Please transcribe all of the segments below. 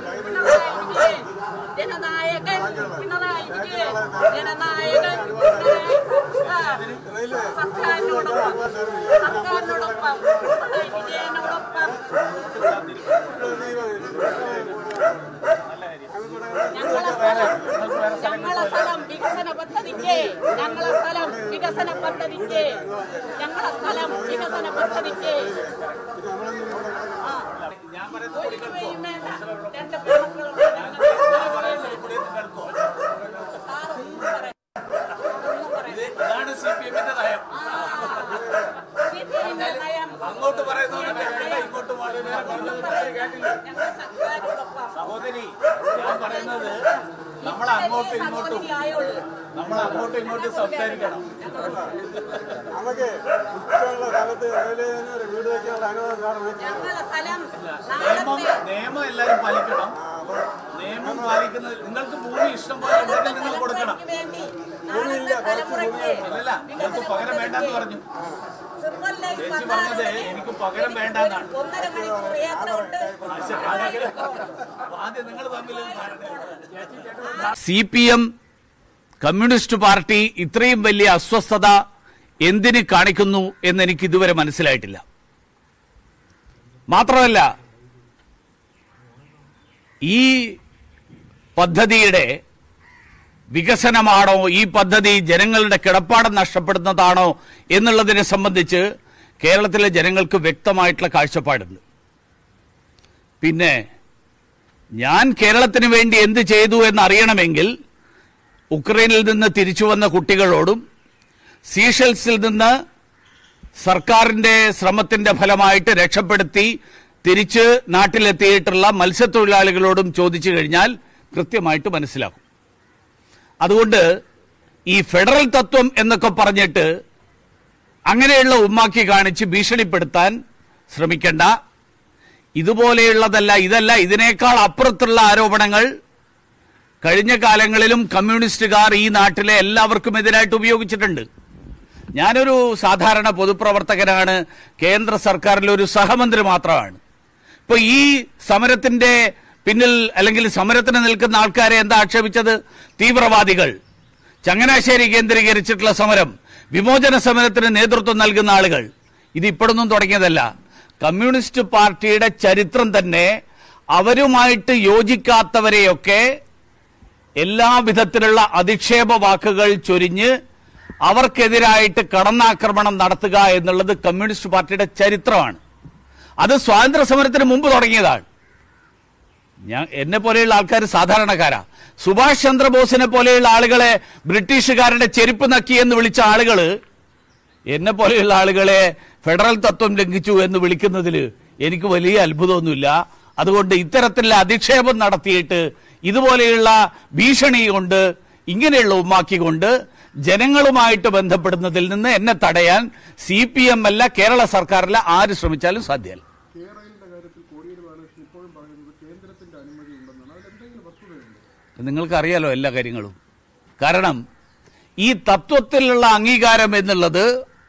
ജനനായകൻ പിണറായി വിജയൻ ജനനായകൻ പിണറായി ആ, സർക്കാരിനോടൊപ്പം സർക്കാരിനോടൊപ്പം പിണറായി വിജയനോടൊപ്പം ഞങ്ങളെ സ്ഥലം ഞങ്ങളെ സ്ഥലം വികസന പദ്ധതിക്ക് ഞങ്ങളെ സ്ഥലം വികസന പദ്ധതിക്ക് ഞങ്ങളെ സ്ഥലം വികസന പദ്ധതിക്ക് ആ. ഒരു രൂപയും വേണ്ട രണ്ട് പെൺമക്കളുണ്ട് ഞങ്ങൾക്ക് സാറ് ഒന്നും പറയണ്ട. ഒന്നും പറയണ്ട. ഇതാണ് സി പി എമ്മിന്റെ നയം CPM ന്റെ നയം അങ്ങോട്ട് പറയുന്നവരെ കേൾക്കണ്ട ഇങ്ങോട്ട് പറയുന്നവരെ കേട്ടില്ല ഞങ്ങൾ സർക്കാരിനോടൊപ്പം സഹോദരി ഞാൻ പറയുന്നത് നമ്മൾ അങ്ങോട്ടും ഇങ്ങോട്ടും സഹോദരിയായുള്ളൂ നമ്മൾ അങ്ങോട്ടും ഇങ്ങോട്ടും സംസാരിക്കണം നമുക്ക് ഇഷ്ടമുള്ള സ്ഥലത്ത് റെയിൽവേ ഒരു വീട് വയ്ക്കാനുള്ള അനുവാദം കാരണം ഞങ്ങളെ സ്ഥലം നിയമം നാളത്തെ നിയമം എല്ലാവരും പാലിക്കണം നിയമം പാലിക്കുന്നത് നിങ്ങൾക്ക് ഭൂമി ഇഷ്ടം പോലെ ഉണ്ടെങ്കിൽ നിങ്ങൾ കൊടുക്കണം തലമുറയ്ക്ക് വേണ്ടി നാളത്തെ തലമുറയ്ക്ക് അല്ലല്ല നിങ്ങൾക്ക് പകരം വേണ്ടെന്ന് പറഞ്ഞു സിർവൽ ലൈൻ ചേച്ചി പറഞ്ഞത് വന്നാലുടനെ എനിക്ക് പകരം വേണ്ടെന്നാണ് ഒന്നര മണിക്കൂർ യാത്ര ഉണ്ട് ആദ്യം നിങ്ങൾ തമ്മിൽ ധാരണ C P M communist party ഇത്രയും വലിയ അസ്വസ്ഥത എന്തിന് കാണിക്കുന്നു എന്ന് എനിക്ക് ഇതുവരെ മനസ്സിലായിട്ടില്ല മാത്രമല്ല ഈ പദ്ധതിയുടെ വികസനമാണോ ഈ പദ്ധതി ജനങ്ങളുടെ കിടപ്പാടം നഷ്ടപ്പെടുന്നതാണോ എന്നുള്ളതിനെ സംബന്ധിച്ച് കേരളത്തിലെ ജനങ്ങൾക്ക് വ്യക്തമായിട്ടുള്ള കാഴ്ചപ്പാടുണ്ട് പിന്നെ ഞാൻ കേരളത്തിന് വേണ്ടി എന്ത് ചെയ്തു എന്നറിയണമെങ്കിൽ ഉക്രൈനിൽ നിന്ന് തിരിച്ചു വന്ന കുട്ടികളോടും സീഷൽസിൽ നിന്ന് സർക്കാരിന്റെ ശ്രമത്തിന്റെ ഫലമായിട്ട് രക്ഷപ്പെടുത്തി തിരിച്ച് നാട്ടിലെത്തിയിട്ടുള്ള മത്സ്യത്തൊഴിലാളികളോടും ചോദിച്ചു കഴിഞ്ഞാൽ കൃത്യമായിട്ട് മനസ്സിലാക്കും അതുകൊണ്ട് ഈ ഫെഡറൽ തത്വം എന്നൊക്കെ പറഞ്ഞിട്ട് അങ്ങനെയുള്ള ഉമ്മാക്കി കാണിച്ച് ഭീഷണിപ്പെടുത്താൻ ശ്രമിക്കേണ്ട ഇതുപോലെയുള്ളതല്ല ഇതല്ല ഇതിനേക്കാൾ അപ്പുറത്തുള്ള ആരോപണങ്ങൾ കഴിഞ്ഞ കാലങ്ങളിലും കമ്മ്യൂണിസ്റ്റുകാർ ഈ നാട്ടിലെ എല്ലാവർക്കും എതിരായിട്ട് ഉപയോഗിച്ചിട്ടുണ്ട് ഞാനൊരു സാധാരണ പൊതുപ്രവർത്തകനാണ് കേന്ദ്ര സർക്കാരിലെ ഒരു സഹമന്ത്രി മാത്രമാണ് ഇപ്പൊ ഈ സമരത്തിന്റെ പിന്നിൽ അല്ലെങ്കിൽ സമരത്തിന് നിൽക്കുന്ന ആൾക്കാരെ എന്താ ആക്ഷേപിച്ചത് തീവ്രവാദികൾ ചങ്ങനാശ്ശേരി കേന്ദ്രീകരിച്ചിട്ടുള്ള സമരം വിമോചന സമരത്തിന് നേതൃത്വം നൽകുന്ന ആളുകൾ ഇത് ഇപ്പോഴൊന്നും തുടങ്ങിയതല്ല കമ്മ്യൂണിസ്റ്റ് പാർട്ടിയുടെ ചരിത്രം തന്നെ അവരുമായിട്ട് യോജിക്കാത്തവരെയൊക്കെ എല്ലാ വിധത്തിലുള്ള അധിക്ഷേപ വാക്കുകൾ ചൊരിഞ്ഞ് അവർക്കെതിരായിട്ട് കടന്നാക്രമണം നടത്തുക എന്നുള്ളത് കമ്മ്യൂണിസ്റ്റ് പാർട്ടിയുടെ ചരിത്രമാണ് അത് സ്വാതന്ത്ര്യ സമരത്തിന് മുമ്പ് തുടങ്ങിയതാണ് ഞാൻ എന്നെ പോലെയുള്ള ആൾക്കാർ സാധാരണക്കാരാ സുഭാഷ് ചന്ദ്രബോസിനെ പോലെയുള്ള ആളുകളെ ബ്രിട്ടീഷുകാരുടെ ചെരുപ്പ് നക്കി എന്ന് വിളിച്ച ആളുകള് എന്നെ പോലെയുള്ള ആളുകളെ ഫെഡറൽ തത്വം ലംഘിച്ചു എന്ന് വിളിക്കുന്നതിൽ എനിക്ക് വലിയ അത്ഭുതമൊന്നുമില്ല അതുകൊണ്ട് ഇത്തരത്തിലുള്ള അധിക്ഷേപം നടത്തിയിട്ട് ഇതുപോലെയുള്ള ഭീഷണി കൊണ്ട് ഇങ്ങനെയുള്ള ഉമ്മാക്കി കൊണ്ട് ജനങ്ങളുമായിട്ട് ബന്ധപ്പെടുന്നതിൽ നിന്ന് എന്നെ തടയാൻ സി പി എം അല്ല കേരള സർക്കാരല്ല ആര് ശ്രമിച്ചാലും സാധ്യമല്ല കേരളയുടെ കാര്യത്തിൽ കോടിയേരി ബാലകൃഷ്ണൻ ഇപ്പോഴും പറയുന്നത് കേന്ദ്രത്തിന്റെ അനുമതി ഉണ്ടെന്നാണ് അതിലെന്തെങ്കിലും വസ്തുതയുണ്ട് നിങ്ങൾക്കറിയാലോ എല്ലാ കാര്യങ്ങളും കാരണം ഈ തത്വത്തിലുള്ള അംഗീകാരം എന്നുള്ളത്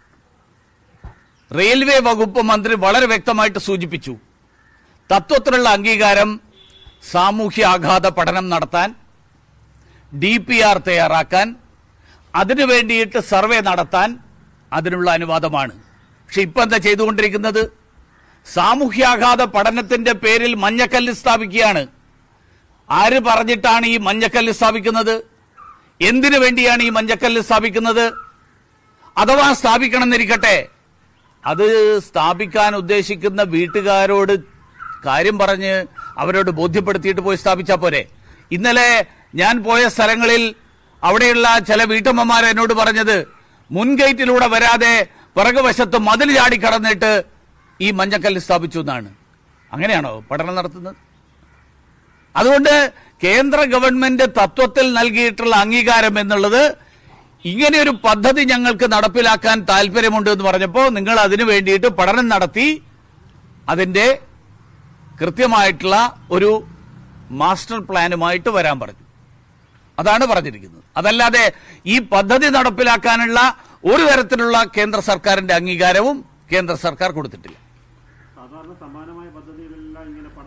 റെയിൽവേ വകുപ്പ് മന്ത്രി വളരെ വ്യക്തമായിട്ട് സൂചിപ്പിച്ചു തത്വത്തിലുള്ള അംഗീകാരം സാമൂഹ്യ ആഘാത പഠനം നടത്താൻ ഡി പി ആർ തയ്യാറാക്കാൻ അതിനു വേണ്ടിയിട്ട് സർവേ നടത്താൻ അതിനുള്ള അനുവാദമാണ് പക്ഷെ ഇപ്പൊ എന്താ ചെയ്തുകൊണ്ടിരിക്കുന്നത് സാമൂഹ്യാഘാത പഠനത്തിന്റെ പേരിൽ മഞ്ഞക്കല്ല് സ്ഥാപിക്കുകയാണ് ആര് പറഞ്ഞിട്ടാണ് ഈ മഞ്ഞക്കല്ല് സ്ഥാപിക്കുന്നത് എന്തിനു വേണ്ടിയാണ് ഈ മഞ്ഞക്കല്ല് സ്ഥാപിക്കുന്നത് അഥവാ സ്ഥാപിക്കണമെന്നിരിക്കട്ടെ അത് സ്ഥാപിക്കാൻ ഉദ്ദേശിക്കുന്ന വീട്ടുകാരോട് കാര്യം പറഞ്ഞ് അവരോട് ബോധ്യപ്പെടുത്തിയിട്ട് പോയി സ്ഥാപിച്ചാൽ പോരെ ഇന്നലെ ഞാൻ പോയ സ്ഥലങ്ങളിൽ അവിടെയുള്ള ചില വീട്ടമ്മമാർ എന്നോട് പറഞ്ഞത് മുൻഗേറ്റിലൂടെ വരാതെ പിറകുവശത്ത് മതിൽ ചാടി കടന്നിട്ട് ഈ മഞ്ഞക്കല്ല് സ്ഥാപിച്ചു എന്നാണ് അങ്ങനെയാണോ പഠനം നടത്തുന്നത് അതുകൊണ്ട് കേന്ദ്ര ഗവൺമെന്റ് തത്വത്തിൽ നൽകിയിട്ടുള്ള അംഗീകാരം എന്നുള്ളത് ഇങ്ങനെ ഒരു പദ്ധതി ഞങ്ങൾക്ക് നടപ്പിലാക്കാൻ താല്പര്യമുണ്ട് എന്ന് പറഞ്ഞപ്പോൾ നിങ്ങൾ അതിനു വേണ്ടിയിട്ട് പഠനം നടത്തി അതിന്റെ കൃത്യമായിട്ടുള്ള ഒരു മാസ്റ്റർ പ്ലാനുമായിട്ട് വരാൻ പറഞ്ഞു അതാണ് പറഞ്ഞിരിക്കുന്നത് അതല്ലാതെ ഈ പദ്ധതി നടപ്പിലാക്കാനുള്ള ഒരു തരത്തിലുള്ള കേന്ദ്ര സർക്കാരിന്റെ അംഗീകാരവും കേന്ദ്ര സർക്കാർ കൊടുത്തിട്ടില്ല സാധാരണ സമാനമായ പദ്ധതികളെല്ലാം ഇങ്ങനെ പഠനം നടത്തിയ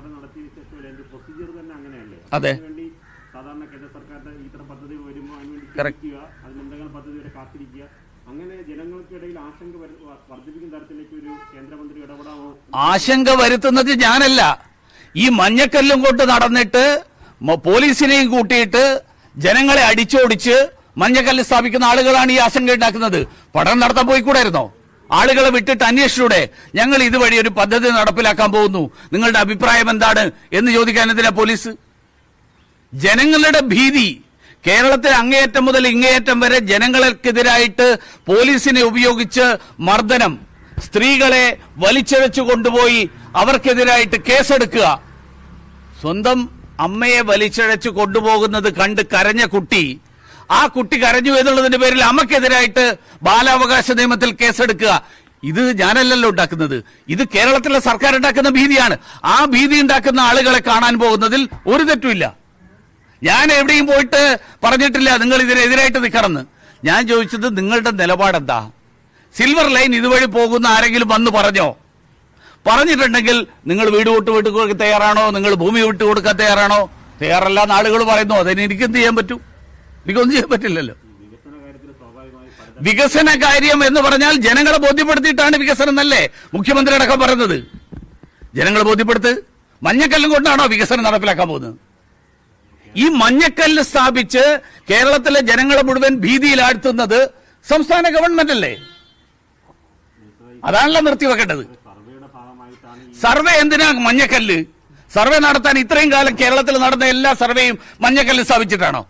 രജിസ്ട്രേഷൻ അതിന്റെ പ്രൊസീജിയർ തന്നെ അങ്ങനെയല്ലേ അതെ. അതിനുവേണ്ടി സാധാരണ കേന്ദ്ര സർക്കാരിന്റെ ഇത്തരം പദ്ധതി വരുമ്പോൾ അതിനുവേണ്ടി Correct. ക്ഷണിക്കുക അതിനെന്തെങ്കിലും പദ്ധതി വരെ കാത്തിരിക്കുക അങ്ങനെ ജനങ്ങൾക്കിടയിൽ ആശങ്ക വര- വ- വർദ്ധിപ്പിക്കുന്ന തരത്തിലേക്ക് ഒരു കേന്ദ്രമന്ത്രി ഇടപെടാമോ ആശങ്ക വരുത്തുന്നത് ഞാനല്ല ഈ മഞ്ഞക്കല്ലും കൊണ്ട് നടന്നിട്ട് മ- പോലീസിനെയും കൂട്ടിയിട്ട് ജനങ്ങളെ അടിച്ചോടിച്ച് മഞ്ഞക്കല്ല് സ്ഥാപിക്കുന്ന ആളുകളാണ് ഈ ആശങ്ക ഉണ്ടാക്കുന്നത് പഠനം നടത്താൻ പോയിക്കൂടായിരുന്നോ ആളുകളെ വിട്ടിട്ട് അന്വേഷിച്ചൂടെ ഞങ്ങൾ ഇതുവഴി ഒരു പദ്ധതി നടപ്പിലാക്കാൻ പോകുന്നു നിങ്ങളുടെ അഭിപ്രായം എന്താണ് എന്ന് ചോദിക്കാൻ എന്തിനാ പോലീസ് ജനങ്ങളുടെ ഭീതി കേരളത്തിൽ അങ്ങേയറ്റം മുതൽ ഇങ്ങേയറ്റം വരെ ജനങ്ങൾക്കെതിരായിട്ട് പോലീസിനെ ഉപയോഗിച്ച് മർദ്ദനം സ്ത്രീകളെ വലിച്ചിഴച്ചു കൊണ്ടുപോയി അവർക്കെതിരായിട്ട് കേസെടുക്കുക സ്വന്തം അമ്മയെ വലിച്ചിഴച്ചു കൊണ്ടുപോകുന്നത് കണ്ട് കരഞ്ഞ കുട്ടി ആ കുട്ടി കരഞ്ഞു എന്നുള്ളതിന്റെ പേരിൽ അമ്മക്കെതിരായിട്ട് ബാലാവകാശ നിയമത്തിൽ കേസെടുക്കുക ഇത് ഞാനല്ലല്ലോ ഉണ്ടാക്കുന്നത് ഇത് കേരളത്തിലെ സർക്കാർ ഉണ്ടാക്കുന്ന ഭീതിയാണ് ആ ഭീതി ഉണ്ടാക്കുന്ന ആളുകളെ കാണാൻ പോകുന്നതിൽ ഒരു തെറ്റുമില്ല ഞാൻ എവിടെയും പോയിട്ട് പറഞ്ഞിട്ടില്ല നിങ്ങൾ ഇതിനെതിരായിട്ട് നിൽക്കണമെന്ന് ഞാൻ ചോദിച്ചത് നിങ്ങളുടെ നിലപാടെന്താ സിൽവർ ലൈൻ ഇതുവഴി പോകുന്ന ആരെങ്കിലും വന്ന് പറഞ്ഞോ പറഞ്ഞിട്ടുണ്ടെങ്കിൽ നിങ്ങൾ വീട് വിട്ട് വിട്ട് കൊടുക്കാൻ തയ്യാറാണോ നിങ്ങൾ ഭൂമി വിട്ട് കൊടുക്കാൻ തയ്യാറാണോ തയ്യാറല്ല എന്ന് ആളുകൾ പറയുന്നു അതിന് എനിക്ക് എന്ത് ചെയ്യാൻ പറ്റും എനിക്കൊന്നും ചെയ്യാൻ പറ്റില്ലല്ലോ വികസന കാര്യത്തിൽ സ്വാഭാവികമായി പല വികസന കാര്യം എന്ന് പറഞ്ഞാൽ ജനങ്ങളെ ബോധ്യപ്പെടുത്തിയിട്ടാണ് വികസനം എന്നല്ലേ മുഖ്യമന്ത്രി അടക്കം പറയുന്നത് ജനങ്ങളെ ബോധ്യപ്പെടുത്ത് മഞ്ഞക്കല്ലും കൊണ്ടാണോ വികസനം നടപ്പിലാക്കാൻ പോകുന്നത് ഈ മഞ്ഞക്കല്ല് സ്ഥാപിച്ച് കേരളത്തിലെ ജനങ്ങളെ മുഴുവൻ ഭീതിയിലാഴ്ത്തുന്നത് സംസ്ഥാന ഗവൺമെന്റ് അല്ലേ അതാണല്ലോ നിർത്തിവെക്കേണ്ടത് സർവേയുടെ ഭാഗമായിട്ടാണ് ഈ സർവേ എന്തിനാ മഞ്ഞക്കല്ല് സർവേ നടത്താൻ ഇത്രയും കാലം കേരളത്തിൽ നടന്ന എല്ലാ സർവേയും മഞ്ഞക്കല്ല് സ്ഥാപിച്ചിട്ടാണോ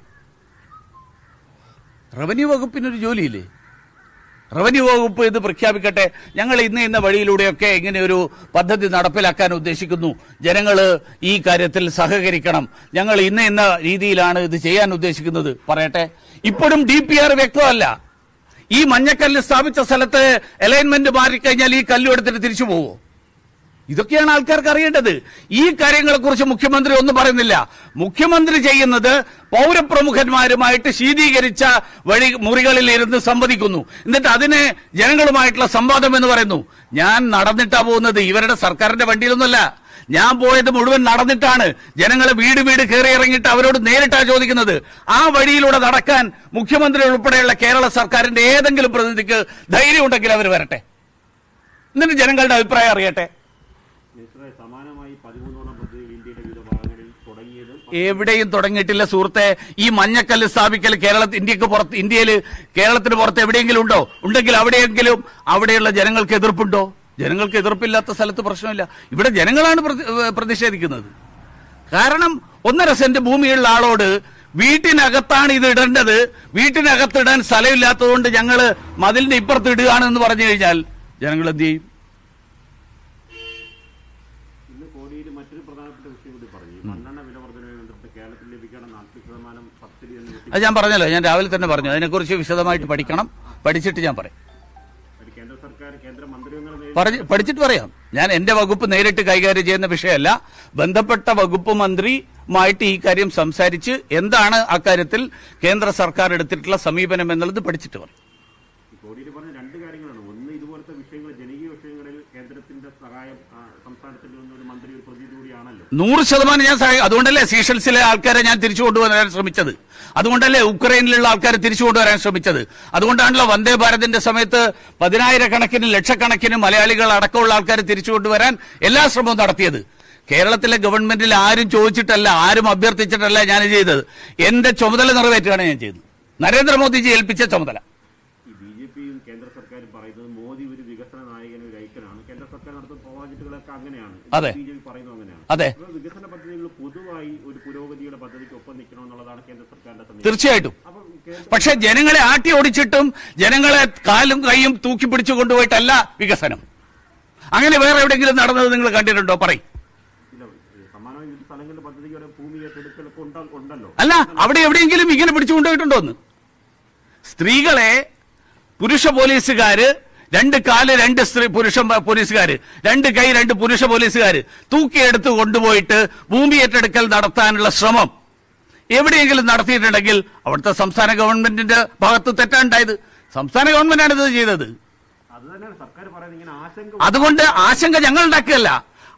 റവന്യൂ വകുപ്പിനൊരു ജോലിയില്ലേ റവന്യൂ വകുപ്പ് ഇത് പ്രഖ്യാപിക്കട്ടെ ഞങ്ങൾ ഇന്ന ഇന്ന വഴിയിലൂടെയൊക്കെ ഇങ്ങനെ ഒരു പദ്ധതി നടപ്പിലാക്കാൻ ഉദ്ദേശിക്കുന്നു ജനങ്ങൾ ഈ കാര്യത്തിൽ സഹകരിക്കണം ഞങ്ങൾ ഇന്ന ഇന്ന രീതിയിലാണ് ഇത് ചെയ്യാൻ ഉദ്ദേശിക്കുന്നത് പറയട്ടെ ഇപ്പോഴും ഡി പി ആർ വ്യക്തമല്ല ഈ മഞ്ഞക്കല്ല് സ്ഥാപിച്ച സ്ഥലത്ത് അലൈൻമെന്റ് മാറിക്കഴിഞ്ഞാൽ ഈ കല്ലും എടുത്തിട്ട് തിരിച്ചു പോവോ ഇതൊക്കെയാണ് ആൾക്കാർക്ക് അറിയേണ്ടത് ഈ കാര്യങ്ങളെക്കുറിച്ച് മുഖ്യമന്ത്രി ഒന്നും പറയുന്നില്ല മുഖ്യമന്ത്രി ചെയ്യുന്നത് പൗരപ്രമുഖന്മാരുമായിട്ട് ശീതീകരിച്ച വഴി മുറികളിൽ ഇരുന്ന് സംവദിക്കുന്നു എന്നിട്ട് അതിന് ജനങ്ങളുമായിട്ടുള്ള സംവാദം എന്ന് പറയുന്നു ഞാൻ നടന്നിട്ടാ പോകുന്നത് ഇവരുടെ സർക്കാരിന്റെ വണ്ടിയിലൊന്നുമല്ല ഞാൻ പോയത് മുഴുവൻ നടന്നിട്ടാണ് ജനങ്ങളെ വീട് വീട് കയറി ഇറങ്ങിയിട്ട് അവരോട് നേരിട്ടാ ചോദിക്കുന്നത് ആ വഴിയിലൂടെ നടക്കാൻ മുഖ്യമന്ത്രി ഉൾപ്പെടെയുള്ള കേരള സർക്കാരിന്റെ ഏതെങ്കിലും പ്രതിനിധിക്ക് ധൈര്യം ഉണ്ടെങ്കിൽ അവർ വരട്ടെ എന്നിട്ട് ജനങ്ങളുടെ അഭിപ്രായം അറിയട്ടെ മിനിസ്റ്ററെ സമാനമായി പതിമൂന്നോളം പദ്ധതികൾ ഇന്ത്യയുടെ വിവിധ ഭാഗങ്ങളിൽ തുടങ്ങിയത് എവിടെയും തുടങ്ങിയിട്ടില്ല സുഹൃത്തെ ഈ മഞ്ഞക്കല്ല് സ്ഥാപിക്കൽ കേരളത്തിൽ ഇന്ത്യക്ക് പുറത്ത് ഇന്ത്യയിൽ കേരളത്തിന് പുറത്ത് എവിടെയെങ്കിലും ഉണ്ടോ ഉണ്ടെങ്കിൽ അവിടെയെങ്കിലും അവിടെയുള്ള ജനങ്ങൾക്ക് എതിർപ്പുണ്ടോ ജനങ്ങൾക്ക് എതിർപ്പില്ലാത്ത സ്ഥലത്ത് പ്രശ്നമില്ല ഇവിടെ ജനങ്ങളാണ് പ്രതി- ഏഹ് പ്രതിഷേധിക്കുന്നത് കാരണം ഒന്നര സെന്റ് ഭൂമിയുള്ള ആളോട് വീട്ടിനകത്താണ് ഇത് ഇടേണ്ടത് വീട്ടിനകത്തിടാൻ സ്ഥലമില്ലാത്തതുകൊണ്ട് ഞങ്ങൾ മതിലിന്റെ ഇപ്പുറത്ത് ഇടുകയാണെന്ന് പറഞ്ഞു കഴിഞ്ഞാൽ ജനങ്ങൾ എന്ത് ചെയ്യും ഇന്ന് കോടിയിൽ മറ്റൊരു പ്രധാനപ്പെട്ട വിഷയം കൂടി പറഞ്ഞു ഈ മണ്ണെണ്ണ വില വർധനവുമായി ബന്ധപ്പെട്ട് കേരളത്തിൽ ലഭിക്കേണ്ട നാൽപ്പത് ശതമാനം സബ്സിഡി എന്ന് വെച്ച് അത് ഞാൻ പറഞ്ഞല്ലോ ഞാൻ രാവിലെ തന്നെ പറഞ്ഞു അതിനെക്കുറിച്ച് വിശദമായിട്ട് പഠിക്കണം പഠിച്ചിട്ട് ഞാൻ പറയും ഒരു കേന്ദ്ര സർക്കാർ കേന്ദ്ര മന്ത്രിയങ്ങൾ നേരിട്ട് പറഞ്ഞ് പഠിച്ചിട്ട് പറയാം ഞാൻ എന്റെ വകുപ്പ് നേരിട്ട് കൈകാര്യം ചെയ്യുന്ന വിഷയമല്ല ബന്ധപ്പെട്ട വകുപ്പ് മന്ത്രിയുമായിട്ട് ഈ കാര്യം സംസാരിച്ച് എന്താണ് അക്കാര്യത്തിൽ കേന്ദ്ര സർക്കാർ എടുത്തിട്ടുള്ള സമീപനം എന്നുള്ളത് പഠിച്ചിട്ട് പറയും ഈ കോടിയിൽ പറഞ്ഞ രണ്ട് കാര്യങ്ങളാണ് ഒന്ന് ഇതുപോലത്തെ വിഷയങ്ങൾ ജനകീയ വിഷയങ്ങളിൽ കേന്ദ്രത്തിന്റെ സഹായം ആ, സംസ്ഥാനത്തിൽ നിന്ന് ഒരു മന്ത്രി ഒരു പ്രതിനിധി കൂടിയാണല്ലോ നൂറ് ശതമാനം ഞാൻ സഹായി അതുകൊണ്ടല്ലേ സീഷൽസിലെ ആൾക്കാരെ ഞാൻ തിരിച്ചു കൊണ്ടുവരാൻ ശ്രമിച്ചത് അതുകൊണ്ടല്ലേ ഉക്രൈനിലുള്ള ആൾക്കാരെ തിരിച്ചു കൊണ്ടുവരാൻ ശ്രമിച്ചത് അതുകൊണ്ടാണല്ലോ വന്ദേ ഭാരതിന്റെ സമയത്ത് പതിനായിരക്കണക്കിന് ലക്ഷക്കണക്കിന് മലയാളികൾ അടക്കമുള്ള ആൾക്കാരെ തിരിച്ചു കൊണ്ടുവരാൻ എല്ലാ ശ്രമവും നടത്തിയത് കേരളത്തിലെ ഗവൺമെന്റിൽ ആരും ചോദിച്ചിട്ടല്ല ആരും അഭ്യർത്ഥിച്ചിട്ടല്ല ഞാൻ ചെയ്തത് എന്റെ ചുമതല നിറവേറ്റുകയാണ് ഞാൻ ചെയ്തത് നരേന്ദ്രമോദിജി ഏൽപ്പിച്ച ചുമതല ഈ ബി ജെ പിയും കേന്ദ്ര സർക്കാരും പറയുന്നത് മോദി ഒരു വികസന നായകനും ഒരു ഐക്യനാണ് കേന്ദ്ര സർക്കാർ നടത്തുന്ന പ്രോജക്റ്റുകളൊക്കെ അങ്ങനെയാണ് അതെ. ബി ജെ പി പറയുന്നത് അങ്ങനെയാണ് അതെ അപ്പോൾ വികസന പദ്ധതികൾ പൊതുവായി ഒരു പുരോഗതിയുടെ പദ്ധതിക്ക് ഒപ്പം നിൽക്കണമെന്നുള്ളതാണ് കേന്ദ്ര സർക്കാരിന്റെ സമീപനം തീർച്ചയായിട്ടും അപ്പം കേന്ദ്ര പക്ഷെ ജനങ്ങളെ ആട്ടി ഓടിച്ചിട്ടും ജനങ്ങളെ കാലും കൈയും തൂക്കി പിടിച്ചു കൊണ്ടുപോയിട്ടല്ല വികസനം അങ്ങനെ വേറെ എവിടെയെങ്കിലും നടന്നത് നിങ്ങൾ കണ്ടിട്ടുണ്ടോ പറയും ഇല്ല, ഈ സമാനമായി വിവിധ സ്ഥലങ്ങളിലെ പദ്ധതിയുടെ ഭൂമി ഏറ്റെടുക്കലൊക്കെ ഉണ്ട- ഉണ്ടല്ലോ അല്ല അവിടെ എവിടെയെങ്കിലും ഇങ്ങനെ പിടിച്ചു കൊണ്ടുപോയിട്ടുണ്ടോ എന്ന് സ്ത്രീകളെ പുരുഷ പോലീസുകാര് രണ്ട് കാല് രണ്ട് സ്ത്രീ പുരുഷ പോലീസുകാര് രണ്ട് കൈ രണ്ട് പുരുഷ പോലീസുകാര് തൂക്കിയെടുത്ത് കൊണ്ടുപോയിട്ട് ഭൂമി ഏറ്റെടുക്കൽ നടത്താനുള്ള ശ്രമം എവിടെയെങ്കിലും നടത്തിയിട്ടുണ്ടെങ്കിൽ അവിടുത്തെ സംസ്ഥാന ഗവൺമെന്റിന്റെ ഭാഗത്ത് തെറ്റാണ്ടായത് സംസ്ഥാന ഗവൺമെന്റാണ് ഇത് ചെയ്തത് അത് തന്നെയാണ് സർക്കാർ പറയുന്നത് ഇങ്ങനെ ആശങ്ക അതുകൊണ്ട് ആശങ്ക ഞങ്ങൾ ഉണ്ടാക്കുകയല്ല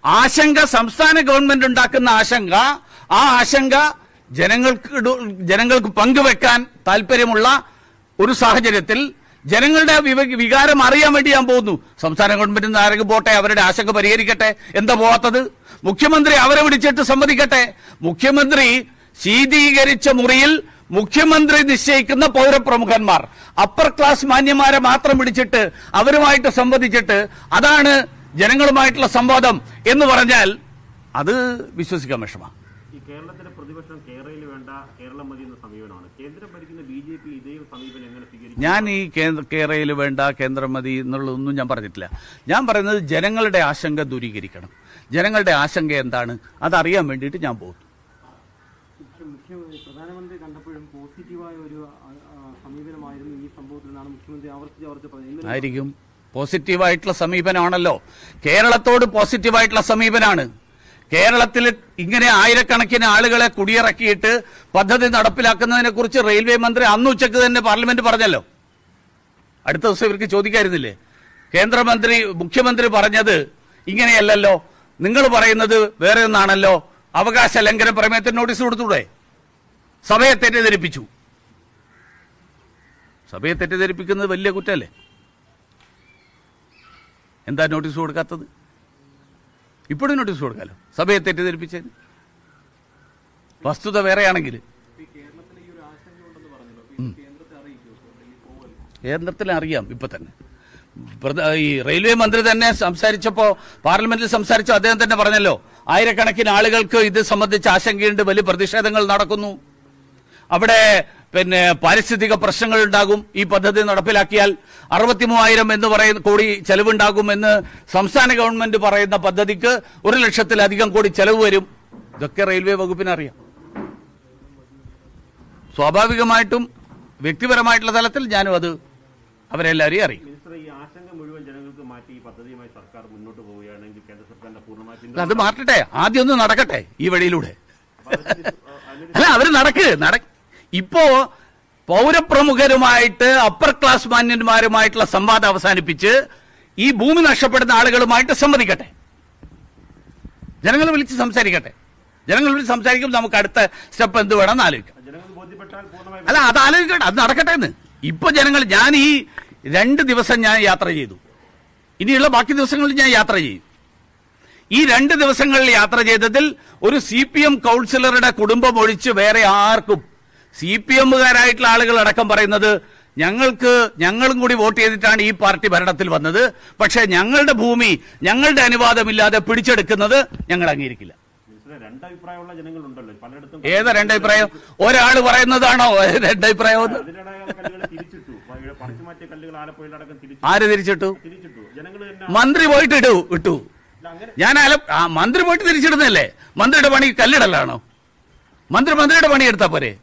ആശങ്ക സംസ്ഥാന ഗവൺമെന്റ് ഉണ്ടാക്കുന്ന ആശങ്ക ആ ആശങ്ക ജനങ്ങൾക്ക് ഇടു- ജനങ്ങൾക്ക് പങ്കുവെക്കാൻ താല്പര്യമുള്ള ഒരു സാഹചര്യത്തിൽ ജനങ്ങളുടെ വിവ- വികാരം അറിയാൻ വേണ്ടി ഞാൻ പോകുന്നു സംസ്ഥാന ഗവൺമെന്റിൽ നിന്ന് ആരെങ്കിലും പോട്ടെ അവരുടെ ആശങ്ക പരിഹരിക്കട്ടെ എന്താ പോവാത്തത് മുഖ്യമന്ത്രി അവരെ വിളിച്ചിട്ട് സമ്മതിക്കട്ടെ മുഖ്യമന്ത്രി ശീതീകരിച്ച മുറിയിൽ മുഖ്യമന്ത്രി നിശ്ചയിക്കുന്ന പൗരപ്രമുഖന്മാർ അപ്പർ ക്ലാസ് മാന്യന്മാരെ മാത്രം വിളിച്ചിട്ട് അവരുമായിട്ട് സംവദിച്ചിട്ട് അതാണ് ജനങ്ങളുമായിട്ടുള്ള സംവാദം എന്ന് പറഞ്ഞാൽ അത് വിശ്വസിക്കാൻ വിഷമാണ് ഈ കേരളത്തിലെ പ്രതിപക്ഷം കേരളയിൽ വേണ്ട കേരളം മതി എന്ന സമീപനമാണ് കേന്ദ്രം ഭരിക്കുന്ന ബി ജെ പി ഇതേ സമീപനം എങ്ങനെ സ്വീകരിക്കും ഞാൻ ഈ കേന്ദ്ര കേരളയിൽ വേണ്ട കേന്ദ്രം മതി എന്നുള്ളതൊന്നും ഞാൻ പറഞ്ഞിട്ടില്ല ഞാൻ പറയുന്നത് ജനങ്ങളുടെ ആശങ്ക ദൂരീകരിക്കണം ജനങ്ങളുടെ ആശങ്ക എന്താണ് അതറിയാൻ വേണ്ടിയിട്ട് ഞാൻ പോകുന്നു പക്ഷെ മുഖ്യ പ്രധാനമന്ത്രി കണ്ടപ്പോഴും പോസിറ്റീവായ ഒരു ആ, ആ, സമീപനമായിരുന്നു ഈ സംഭവത്തിൽ നിന്നാണ് മുഖ്യമന്ത്രി ആവർത്തിച്ച് ആവർത്തിച്ച് പറഞ്ഞത് ഇന്നലെ ആയിരിക്കും പോസിറ്റീവായിട്ടുള്ള സമീപനമാണല്ലോ കേരളത്തോട് പോസിറ്റീവായിട്ടുള്ള സമീപനാണ് കേരളത്തിൽ ഇങ്ങനെ ആയിരക്കണക്കിന് ആളുകളെ കുടിയിറക്കിയിട്ട് പദ്ധതി നടപ്പിലാക്കുന്നതിനെ കുറിച്ച് റെയിൽവേ മന്ത്രി അന്ന് ഉച്ചക്ക് തന്നെ പാർലമെന്റ് പറഞ്ഞല്ലോ അടുത്ത ദിവസം ഇവർക്ക് ചോദിക്കായിരുന്നില്ലേ കേന്ദ്രമന്ത്രി മുഖ്യമന്ത്രി പറഞ്ഞത് ഇങ്ങനെയല്ലല്ലോ നിങ്ങൾ പറയുന്നത് വേറെ ഒന്നാണല്ലോ അവകാശ ലംഘന പ്രമേയത്തിന് നോട്ടീസ് കൊടുത്തൂടെ സഭയെ തെറ്റിദ്ധരിപ്പിച്ചു സഭയെ തെറ്റിദ്ധരിപ്പിക്കുന്നത് വലിയ കുറ്റമല്ലേ എന്താ നോട്ടീസ് കൊടുക്കാത്തത് ഇപ്പോഴും നോട്ടീസ് കൊടുക്കാലോ സഭയെ തെറ്റിദ്ധരിപ്പിച്ചതിന് വസ്തുത വേറെയാണെങ്കിൽ കേന്ദ്രത്തിൽ അറിയാം ഇപ്പൊ തന്നെ പ്രധ- ഈ റെയിൽവേ മന്ത്രി തന്നെ സംസാരിച്ചപ്പോ പാർലമെന്റിൽ സംസാരിച്ച അദ്ദേഹം തന്നെ പറഞ്ഞല്ലോ ആയിരക്കണക്കിന് ആളുകൾക്ക് ഇത് സംബന്ധിച്ച് ആശങ്കയുണ്ട് വലിയ പ്രതിഷേധങ്ങൾ നടക്കുന്നു അവിടെ പിന്നെ പാരിസ്ഥിതിക പ്രശ്നങ്ങൾ ഉണ്ടാകും ഈ പദ്ധതി നടപ്പിലാക്കിയാൽ അറുപത്തി മൂവായിരം എന്ന് പറയുന്ന കോടി ചെലവുണ്ടാകും എന്ന് സംസ്ഥാന ഗവൺമെന്റ് പറയുന്ന പദ്ധതിക്ക് ഒരു ലക്ഷത്തിലധികം കോടി ചെലവ് വരും ഇതൊക്കെ റെയിൽവേ വകുപ്പിന് അറിയാം സ്വാഭാവികമായിട്ടും വ്യക്തിപരമായിട്ടുള്ള തലത്തിൽ ഞാനും അത് അവരെല്ലാവരെയും അറിയും മിനിസ്റ്റർ ഈ ആശങ്ക മുഴുവൻ ജനങ്ങൾക്ക് മാറ്റി ഈ പദ്ധതിയുമായി സർക്കാർ മുന്നോട്ട് പോവുകയാണെങ്കിൽ കേന്ദ്ര സർക്കാരിന്റെ പൂർണ്ണമായ അല്ല, പിന്തുണ അത് മാറ്റട്ടെ ആദ്യം ഒന്ന് നടക്കട്ടെ ഈ വഴിയിലൂടെ അപ്പൊ അതിന് അതിന് അല്ല അവര് നടക്ക് നട ഇപ്പോ പൗരപ്രമുഖരുമായിട്ട് അപ്പർ ക്ലാസ് മാന്യന്മാരുമായിട്ടുള്ള സംവാദം അവസാനിപ്പിച്ച് ഈ ഭൂമി നഷ്ടപ്പെടുന്ന ആളുകളുമായിട്ട് സംവദിക്കട്ടെ ജനങ്ങൾ വിളിച്ച് സംസാരിക്കട്ടെ ജനങ്ങൾ വിളിച്ച് സംസാരിക്കുമ്പോൾ നമുക്ക് അടുത്ത സ്റ്റെപ്പ് എന്ത് വേണമെന്ന് ആലോചിക്കാം ജനങ്ങൾക്ക് ബോധ്യപ്പെട്ടാൽ പൂർണ്ണമായി അല്ല അത് ആലോചിക്കട്ടെ അത് നടക്കട്ടെ എന്ന് ഇപ്പൊ ജനങ്ങൾ ഞാൻ ഈ രണ്ട് ദിവസം ഞാൻ യാത്ര ചെയ്തു ഇനിയുള്ള ബാക്കി ദിവസങ്ങളിൽ ഞാൻ യാത്ര ചെയ്യും ഈ രണ്ട് ദിവസങ്ങളിൽ യാത്ര ചെയ്തതിൽ ഒരു സി പി എം കൗൺസിലറുടെ കുടുംബം ഒഴിച്ച് വേറെ ആർക്കും സി പി എമ്മുകാരായിട്ടുള്ള ആളുകൾ അടക്കം പറയുന്നത് ഞങ്ങൾക്ക് ഞങ്ങളും കൂടി വോട്ട് ചെയ്തിട്ടാണ് ഈ പാർട്ടി ഭരണത്തിൽ വന്നത് പക്ഷേ ഞങ്ങളുടെ ഭൂമി ഞങ്ങളുടെ അനുവാദമില്ലാതെ പിടിച്ചെടുക്കുന്നത് ഞങ്ങൾ അംഗീകരിക്കില്ല മിനിസ്റ്ററെ രണ്ടഭിപ്രായമുള്ള ജനങ്ങളുണ്ടല്ലോ പലയിടത്തും ഏതാ രണ്ടഭിപ്രായം ഒരാൾ പറയുന്നതാണോ രണ്ടഭിപ്രായം എന്ന് അതിനിടെ കല്ലുകൾ തിരിച്ചിട്ടു ഇവിടെ പറിച്ചു മാറ്റിയ കല്ലുകൾ ആലപ്പുഴയിലടക്കം തിരിച്ചു ആര് തിരിച്ചിട്ടു തിരിച്ചിട്ടു ജനങ്ങൾ തന്നെ മന്ത്രി പോയിട്ട് ഇടൂ ഇട്ടു ഇല്ല, അങ്ങനെ ഞാൻ ആല ആ മന്ത്രി പോയിട്ട് തിരിച്ചിടുന്നല്ലേ മന്ത്രിയുടെ പണി കല്ലിടലാണോ മന്ത്രി മന്ത്രിയുടെ പണി എടുത്താ പോരെ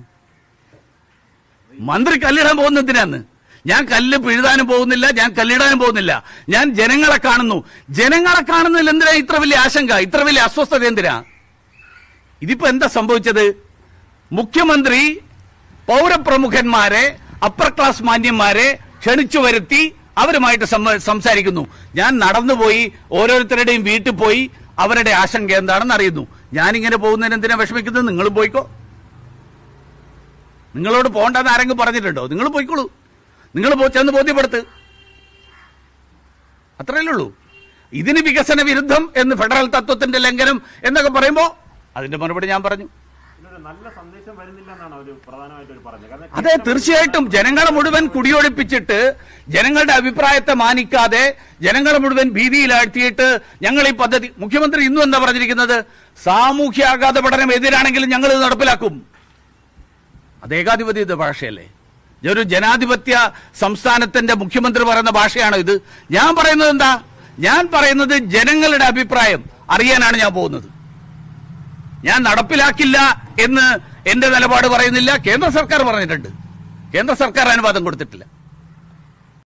മന്ത്രി കല്ലിടാൻ പോകുന്ന എന്തിനാന്ന് ഞാൻ കല്ല് പിഴുതാനും പോകുന്നില്ല ഞാൻ കല്ലിടാനും പോകുന്നില്ല ഞാൻ ജനങ്ങളെ കാണുന്നു ജനങ്ങളെ കാണുന്നതിൽ എന്തിനാ ഇത്ര വലിയ ആശങ്ക ഇത്ര വലിയ അസ്വസ്ഥത എന്തിനാ ഇതിപ്പോ എന്താ സംഭവിച്ചത് മുഖ്യമന്ത്രി പൗരപ്രമുഖന്മാരെ അപ്പർ ക്ലാസ് മാന്യന്മാരെ ക്ഷണിച്ചു വരുത്തി അവരുമായിട്ട് സംവ- സംസാരിക്കുന്നു ഞാൻ നടന്നുപോയി ഓരോരുത്തരുടെയും വീട്ടിൽ പോയി അവരുടെ ആശങ്ക എന്താണെന്ന് അറിയുന്നു ഞാനിങ്ങനെ പോകുന്നതിന് എന്തിനാ വിഷമിക്കുന്നത് നിങ്ങളും പോയിക്കോ നിങ്ങളോട് പോകണ്ടെന്ന് ആരെങ്കിലും പറഞ്ഞിട്ടുണ്ടോ നിങ്ങൾ പോയിക്കോളൂ നിങ്ങൾ പോ- ചെന്ന് ബോധ്യപ്പെടുത്ത് അത്രയല്ലേ ഉള്ളൂ ഇതിന് വികസന വിരുദ്ധം എന്ന് ഫെഡറൽ തത്വത്തിന്റെ ലംഘനം എന്നൊക്കെ പറയുമ്പോ അതിന്റെ മറുപടി ഞാൻ പറഞ്ഞു ഇതിലൊരു നല്ല സന്ദേശം വരുന്നില്ല എന്നാണ് അവർ പ്രധാനമായിട്ട് അവർ പറഞ്ഞത് കാരണം അതെ തീർച്ചയായിട്ടും ജനങ്ങളെ മുഴുവൻ കുടിയൊഴിപ്പിച്ചിട്ട് ജനങ്ങളുടെ അഭിപ്രായത്തെ മാനിക്കാതെ ജനങ്ങളെ മുഴുവൻ ഭീതിയിലാഴ്ത്തിയിട്ട് ഞങ്ങൾ ഈ പദ്ധതി മുഖ്യമന്ത്രി ഇന്നും എന്താ പറഞ്ഞിരിക്കുന്നത് സാമൂഹ്യാഘാത പഠനം എതിരാണെങ്കിലും ഞങ്ങൾ ഇത് നടപ്പിലാക്കും അത് ഏകാധിപത്യ ഭാഷയല്ലേ ഒരു ജനാധിപത്യ സംസ്ഥാനത്തിന്റെ മുഖ്യമന്ത്രി പറയുന്ന ഭാഷയാണോ ഇത് ഞാൻ പറയുന്നത് എന്താ ഞാൻ പറയുന്നത് ജനങ്ങളുടെ അഭിപ്രായം അറിയാനാണ് ഞാൻ പോകുന്നത് ഞാൻ നടപ്പിലാക്കില്ല എന്ന് എന്റെ നിലപാട് പറയുന്നില്ല കേന്ദ്ര സർക്കാർ പറഞ്ഞിട്ടുണ്ട് കേന്ദ്ര സർക്കാർ അനുവാദം കൊടുത്തിട്ടില്ല